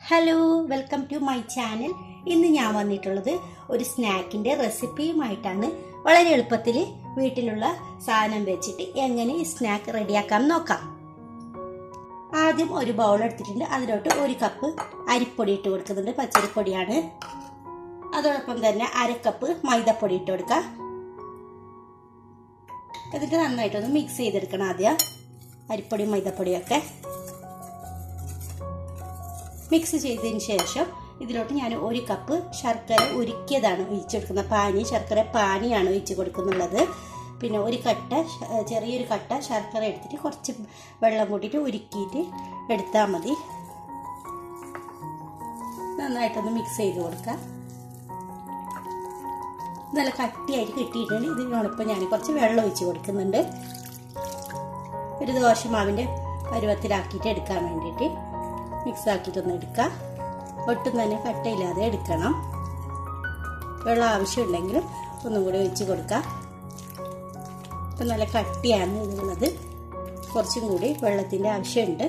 hello welcome to my channel ഇന്ന് ഞാൻ വന്നിട്ടുള്ളത് ഒരു സ്നാക്കിൻ്റെ റെസിപ്പിയുമായിട്ടാണ് വളരെ എളുപ്പത്തിൽ വീട്ടിലുള്ള സാധനം വെച്ചിട്ട് എങ്ങനെ ഈ സ്നാക്ക് റെഡിയാക്കാം നോക്കാം ആദ്യം ഒരു ബൗൾ എടുത്തിട്ടുണ്ട് അതിലോട്ട് ഒരു കപ്പ് അരിപ്പൊടി ഇട്ട് കൊടുക്കുന്നുണ്ട് പച്ചരിപ്പൊടിയാണ് അതോടൊപ്പം തന്നെ അര കപ്പ് മൈദപ്പൊടി ഇട്ട് കൊടുക്കാം എന്നിട്ട് നന്നായിട്ടൊന്ന് മിക്സ് ചെയ്തെടുക്കണം ആദ്യം അരിപ്പൊടിയും മൈദപ്പൊടിയൊക്കെ മിക്സ് ചെയ്തതിന് ശേഷം ഇതിലോട്ട് ഞാൻ ഒരു കപ്പ് ശർക്കര ഉരുക്കിയതാണ് ഒഴിച്ചു കൊടുക്കുന്നത് പാനി ശർക്കര പാനിയാണ് ഒഴിച്ചു കൊടുക്കുന്നുള്ളത് പിന്നെ ഒരു കട്ട ചെറിയൊരു കട്ട ശർക്കര എടുത്തിട്ട് കുറച്ച് വെള്ളം കൂട്ടിയിട്ട് ഉരുക്കിയിട്ട് എടുത്താൽ മതി നന്നായിട്ടൊന്ന് മിക്സ് ചെയ്ത് കൊടുക്കാം നല്ല കട്ടിയായിട്ട് കിട്ടിയിട്ടുണ്ട് ഇതിനോടൊപ്പം ഞാൻ കുറച്ച് വെള്ളം ഒഴിച്ച് കൊടുക്കുന്നുണ്ട് ഒരു ദോശമാവിൻ്റെ പരുവത്തിലാക്കിയിട്ട് എടുക്കാൻ വേണ്ടിയിട്ട് മിക്സ് ആക്കിയിട്ടൊന്ന് എടുക്കാം ഒട്ടും തന്നെ കട്ടയില്ലാതെ എടുക്കണം വെള്ളം ആവശ്യമുണ്ടെങ്കിൽ ഒന്നും കൂടി ഒഴിച്ച് കൊടുക്കാം ഇപ്പം നല്ല കട്ടിയാണ് ഇതുള്ളത് കുറച്ചും കൂടി വെള്ളത്തിൻ്റെ ആവശ്യമുണ്ട്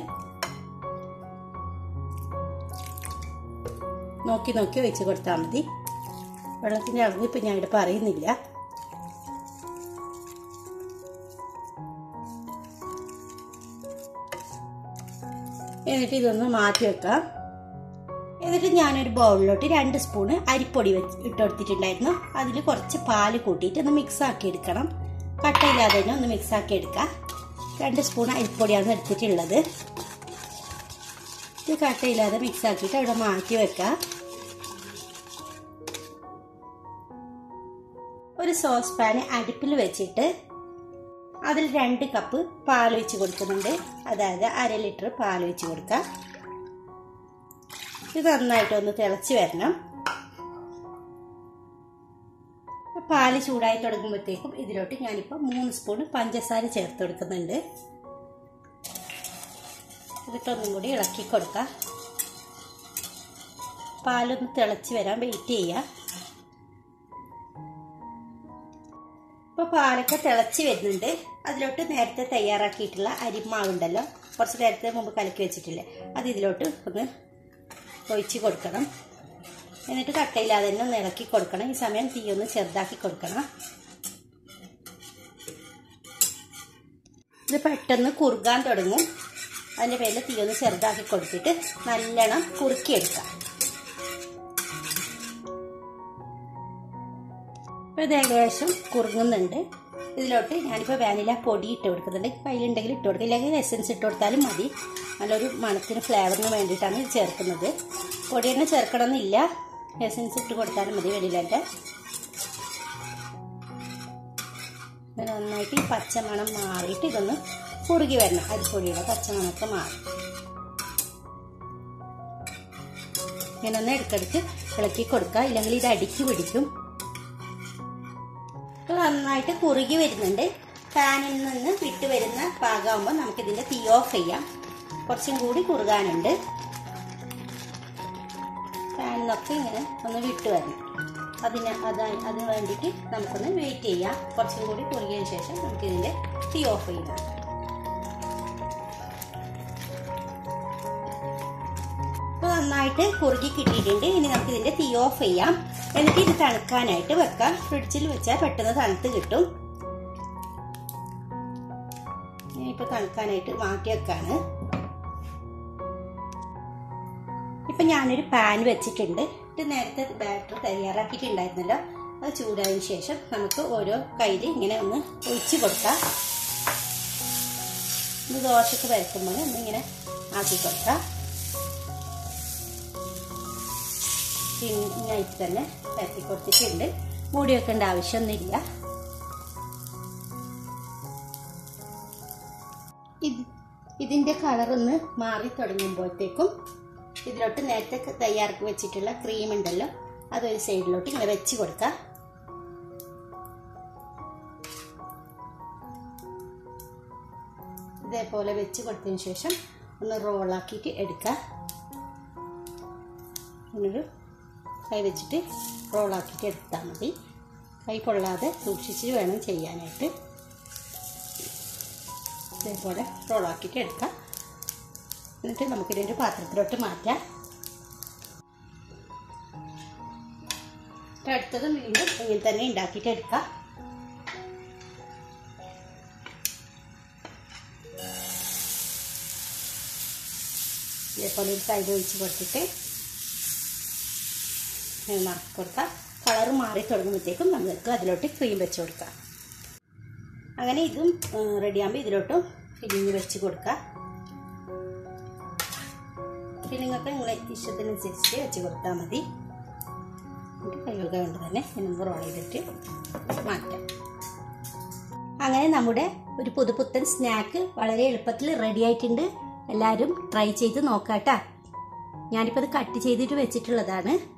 നോക്കി നോക്കി ഒഴിച്ച് കൊടുത്താൽ മതി വെള്ളത്തിൻ്റെ അളവ് ഇപ്പം ഞാനിവിടെ പറയുന്നില്ല എന്നിട്ട് ഇതൊന്ന് മാറ്റി വെക്കാം എന്നിട്ട് ഞാനൊരു ബൗളിലോട്ട് രണ്ട് സ്പൂണ് അരിപ്പൊടി വെച്ച് ഇട്ട് കൊടുത്തിട്ടുണ്ടായിരുന്നു അതിൽ കുറച്ച് പാല് കൂട്ടിയിട്ട് ഒന്ന് മിക്സ് ആക്കി എടുക്കണം കട്ടയില്ലാതെ തന്നെ ഒന്ന് മിക്സ് ആക്കി എടുക്കാം രണ്ട് സ്പൂൺ അരിപ്പൊടിയാണ് എടുത്തിട്ടുള്ളത് ഇത് കട്ടയില്ലാതെ മിക്സ് ആക്കിയിട്ട് അവിടെ മാറ്റി വെക്കാം ഒരു സോസ് പാന് അടുപ്പിൽ വെച്ചിട്ട് അതിൽ രണ്ട് കപ്പ് പാൽ ഒഴിച്ച് കൊടുക്കുന്നുണ്ട് അതായത് അര ലിറ്റർ പാൽ ഒഴിച്ച് കൊടുക്കാം ഇത് നന്നായിട്ടൊന്ന് തിളച്ച് വരണം പാല് ചൂടായി തുടങ്ങുമ്പോഴത്തേക്കും ഇതിലോട്ട് ഞാനിപ്പോൾ മൂന്ന് സ്പൂൺ പഞ്ചസാര ചേർത്ത് കൊടുക്കുന്നുണ്ട് എന്നിട്ടൊന്നും കൂടി ഇളക്കി കൊടുക്കാം പാലൊന്ന് തിളച്ച് വരാൻ വെയിറ്റ് ചെയ്യുക ഇപ്പോൾ പാലൊക്കെ തിളച്ച് വരുന്നുണ്ട് അതിലോട്ട് നേരത്തെ തയ്യാറാക്കിയിട്ടുള്ള അരിമാവുണ്ടല്ലോ കുറച്ച് നേരത്തെ മുമ്പ് കലക്കി വെച്ചിട്ടില്ലേ അത് ഇതിലോട്ട് ഒന്ന് ഒഴിച്ച് കൊടുക്കണം എന്നിട്ട് കട്ടയില്ലാതെ തന്നെ ഒന്ന് ഇളക്കി കൊടുക്കണം ഈ സമയം തീ ഒന്ന് ചെറുതാക്കി കൊടുക്കണം ഇത് പെട്ടെന്ന് കുറുകാൻ തുടങ്ങും അതിൻ്റെ പേരിൽ തീ ഒന്ന് ചെറുതാക്കി കൊടുത്തിട്ട് നല്ലോണം കുറുക്കിയെടുക്കാം ഇപ്പോൾ ഇത് ഏകദേശം കുറുങ്ങുന്നുണ്ട് ഇതിലോട്ട് ഞാനിപ്പോൾ വാനില പൊടി ഇട്ട് കൊടുക്കുന്നുണ്ട് കയ്യിലുണ്ടെങ്കിൽ ഇട്ട് കൊടുക്കുക ഇല്ലെങ്കിൽ എസൻസ് ഇട്ട് കൊടുത്താലും മതി നല്ലൊരു മണത്തിന് ഫ്ലേവറിന് വേണ്ടിയിട്ടാണ് ഇത് ചേർക്കുന്നത് പൊടി തന്നെ ചേർക്കണമെന്നില്ല എസൻസ് ഇട്ട് കൊടുത്താലും മതി വെളിയിലെ നന്നായിട്ട് ഈ പച്ചമണം മാറിയിട്ട് ഇതൊന്ന് കുറുകി വരണം അരിപ്പൊടിയുടെ പച്ചമണമൊക്കെ മാറി ഇങ്ങനെ ഒന്ന് ഇടയ്ക്കിടയ്ക്ക് ഇളക്കി കൊടുക്കുക ഇല്ലെങ്കിൽ ഇത് അടിക്ക് പിടിക്കും നന്നായിട്ട് കുറുകി വരുന്നുണ്ട് പാനിൽ നിന്ന് വിട്ട് വരുന്ന പാകമാകുമ്പോൾ നമുക്കിതിൻ്റെ തീ ഓഫ് ചെയ്യാം കുറച്ചും കൂടി കുറുകാനുണ്ട് പാനിൽ നിന്നൊക്കെ ഇങ്ങനെ ഒന്ന് വിട്ട് വരണം അതിന് അത് അതിന് വേണ്ടിയിട്ട് നമുക്കൊന്ന് വെയിറ്റ് ചെയ്യാം കുറച്ചും കൂടി കുറുകിയതിന് ശേഷം നമുക്കിതിൻ്റെ തീ ഓഫ് ചെയ്യാം ഇപ്പോൾ നന്നായിട്ട് കുറുകി കിട്ടിയിട്ടുണ്ട് ഇനി നമുക്ക് ഇതിൻ്റെ തീ ഓഫ് ചെയ്യാം എന്നിട്ട് ഇത് തണുക്കാനായിട്ട് വെക്കാം ഫ്രിഡ്ജിൽ വെച്ചാൽ പെട്ടെന്ന് തണുത്ത് കിട്ടും ഇപ്പോൾ തണുക്കാനായിട്ട് മാറ്റി വെക്കാണ് ഇപ്പം ഞാനൊരു പാൻ വെച്ചിട്ടുണ്ട് ഇത് നേരത്തെ ബാറ്റർ തയ്യാറാക്കിയിട്ടുണ്ടായിരുന്നല്ലോ അത് ചൂടായതിനു ശേഷം നമുക്ക് ഓരോ കയ്യിൽ ഇങ്ങനെ ഒന്ന് ഒഴിച്ച് കൊടുക്കാം ഇത് ദോശക്ക് പരത്തുമ്പോൾ ഒന്നിങ്ങനെ ആക്കി കൊടുക്കാം തിന്നായിട്ട് തന്നെ പരത്തി കൊടുത്തിട്ടുണ്ട് മൂടി വെക്കേണ്ട ആവശ്യമൊന്നുമില്ല ഇത് ഇതിൻ്റെ കളറൊന്ന് മാറി തുടങ്ങുമ്പോഴത്തേക്കും ഇതിലോട്ട് നേരത്തെ തയ്യാറാക്കി വെച്ചിട്ടുള്ള ക്രീം ഉണ്ടല്ലോ അതൊരു സൈഡിലോട്ട് ഇങ്ങനെ വെച്ച് കൊടുക്കാം ഇതേപോലെ വെച്ച് കൊടുത്തതിന് ശേഷം ഒന്ന് റോളാക്കിയിട്ട് എടുക്കാം ഇങ്ങനൊരു കൈ വെച്ചിട്ട് റോളാക്കിയിട്ട് എടുത്താൽ മതി കൈ പൊള്ളാതെ സൂക്ഷിച്ച് വേണം ചെയ്യാനായിട്ട് ഇതേപോലെ റോളാക്കിയിട്ട് എടുക്കാം എന്നിട്ട് നമുക്കിതിൻ്റെ പാത്രത്തിലോട്ട് മാറ്റാം അടുത്തതും വീണ്ടും ഇങ്ങനെ തന്നെ ഉണ്ടാക്കിയിട്ട് എടുക്കാം ഇതേപോലെ ഒരു സൈഡ് ഒഴിച്ച് കൊടുത്തിട്ട് മാർക്ക് കൊടുക്കാം കളർ മാറി തുടങ്ങുമ്പോഴത്തേക്കും നമുക്ക് അതിലോട്ട് ക്രീം വെച്ച് കൊടുക്കാം അങ്ങനെ ഇതും റെഡിയാകുമ്പോൾ ഇതിലോട്ടും ഫില്ലിങ് വെച്ച് കൊടുക്കാം ഫില്ലിങ്ങൊക്കെ നിങ്ങളെ ഇഷ്ടത്തിനനുസരിച്ച് വെച്ച് കൊടുത്താൽ മതി എന്നിട്ട് കൈകൾക്ക് കൊണ്ട് തന്നെ നമുക്ക് റോൾ ചെയ്തിട്ട് മാറ്റാം അങ്ങനെ നമ്മുടെ ഒരു പുതുപുത്തൻ സ്നാക്ക് വളരെ എളുപ്പത്തിൽ റെഡി ആയിട്ടുണ്ട് എല്ലാവരും ട്രൈ ചെയ്ത് നോക്കാട്ടാ ഞാനിപ്പോൾ ഇത് കട്ട് ചെയ്തിട്ട് വെച്ചിട്ടുള്ളതാണ്